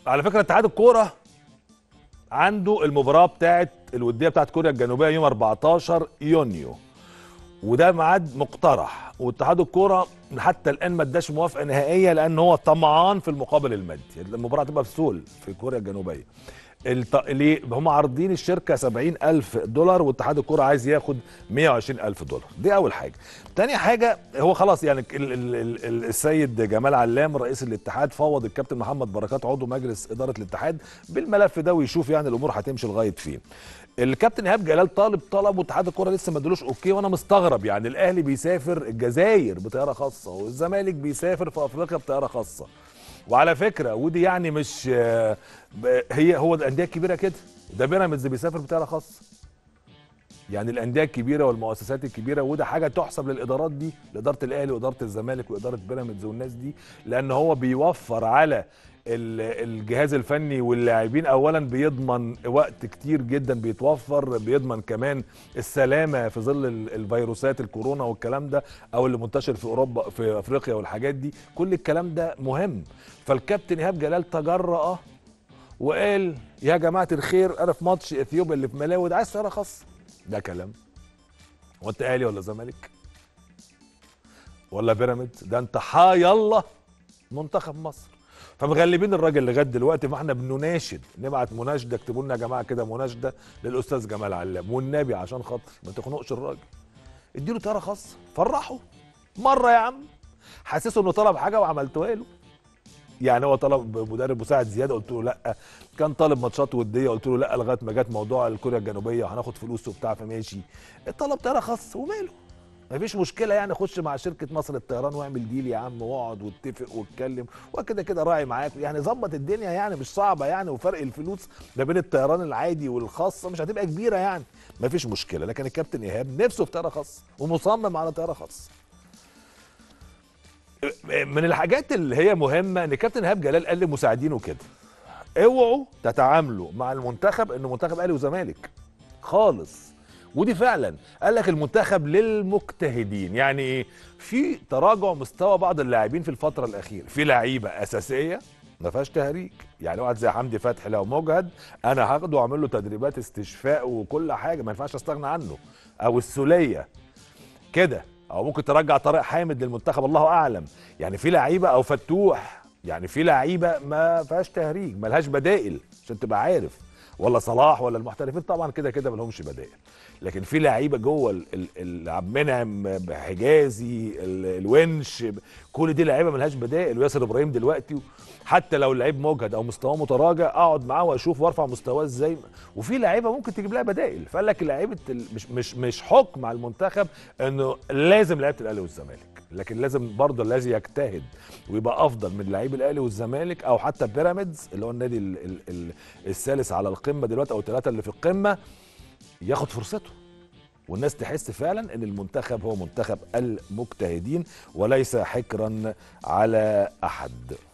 على فكره اتحاد الكوره عنده المباراه بتاعت الوديه بتاعت كوريا الجنوبيه يوم 14 يونيو وده ميعاد مقترح واتحاد الكوره حتى الان ما اداش موافقه نهائيه لان هو طمعان في المقابل المادي المباراه هتبقى في سول في كوريا الجنوبيه الت... ليه هم عارضين الشركه 70 ألف دولار واتحاد الكوره عايز ياخد 120 ألف دولار دي اول حاجه تاني حاجه هو خلاص يعني ال... ال... ال... السيد جمال علام رئيس الاتحاد فوض الكابتن محمد بركات عضو مجلس اداره الاتحاد بالملف ده ويشوف يعني الامور هتمشي لغايه فين الكابتن ايهاب جلال طالب طلب واتحاد الكوره لسه ما ادلوش اوكي وانا مستغرب يعني الاهلي بيسافر الجزائر بطياره خاصه والزمالك بيسافر في افريقيا بطياره خاصه وعلى فكره ودي يعني مش هي هو الانديه الكبيره كده ده بيراميدز بيسافر بطياره خاصه يعني الانديه الكبيره والمؤسسات الكبيره وده حاجه تحسب للادارات دي لاداره الاهلي واداره الزمالك واداره بيراميدز والناس دي لان هو بيوفر على الجهاز الفني واللاعبين اولا بيضمن وقت كتير جدا بيتوفر بيضمن كمان السلامه في ظل الفيروسات الكورونا والكلام ده او اللي منتشر في اوروبا في افريقيا والحاجات دي كل الكلام ده مهم فالكابتن ايهاب جلال تجرأ وقال يا جماعه الخير انا في ماتش اثيوبيا اللي في ملاوي ده عايز طياره خاصه ده كلام هو انت اهلي ولا زمالك ولا بيراميدز ده انت حيالله منتخب مصر فمغلبين الراجل لغايه دلوقتي فاحنا بنناشد نبعت مناشده اكتبوا لنا يا جماعه كده مناشده للاستاذ جمال علام والنبي عشان خاطر ما تخنقش الراجل اديله طياره خاصه فرحه مره يا عم حاسسه انه طلب حاجه وعملتوها له يعني هو طلب مدرب مساعد زياده قلت له لا كان طالب ماتشات وديه قلت له لا لغايه ما جت موضوع الكوريا الجنوبيه وهناخد فلوس وبتاع فماشي طلب طياره خاصه وماله مفيش مشكله يعني خش مع شركه مصر الطيران واعمل ديل يا عم واقعد واتفق واتكلم وكده كده راعي معاك يعني ظبط الدنيا يعني مش صعبه يعني وفرق الفلوس ما بين الطيران العادي والخاصه مش هتبقى كبيره يعني مفيش مشكله لكن الكابتن ايهاب نفسه في طياره خاصه ومصمم على طياره خاصه من الحاجات اللي هي مهمه ان كابتن ايهاب جلال قال لمساعدينه كده اوعوا تتعاملوا مع المنتخب انه منتخب اهلي وزمالك خالص ودي فعلا قال لك المنتخب للمجتهدين يعني ايه في تراجع مستوى بعض اللاعبين في الفتره الاخيره في لعيبه اساسيه ما فيهاش تهريج يعني واحد زي حمدي فتحي لو مجهد انا هاخده واعمل له تدريبات استشفاء وكل حاجه ما ينفعش استغنى عنه او السوليه كده او ممكن ترجع طارق حامد للمنتخب الله اعلم يعني في لعيبه او فتوح يعني في لعيبه ما فيهاش تهريج ما لهاش بدائل عشان تبقى عارف ولا صلاح ولا المحترفين طبعا كده كده ما لهمش بدائل لكن في لعيبه جوه عبد المنعم حجازي الونش كل دي لعيبه ملهاش بدائل وياسر ابراهيم دلوقتي حتى لو اللعيب مجهد او مستواه متراجع اقعد معاه واشوف وارفع مستواه ازاي وفي لعيبه ممكن تجيب لها بدائل فقال لك لعيبه مش مش مش حكم على المنتخب انه لازم لعيبه الاهلي والزمالك لكن لازم برضه الذي يجتهد ويبقى افضل من لعيب الاهلي والزمالك او حتى بيراميدز اللي هو النادي ال ال ال الثالث على القمه دلوقتي او الثلاثه اللي في القمه ياخد فرصته والناس تحس فعلا ان المنتخب هو منتخب المجتهدين وليس حكرا على احد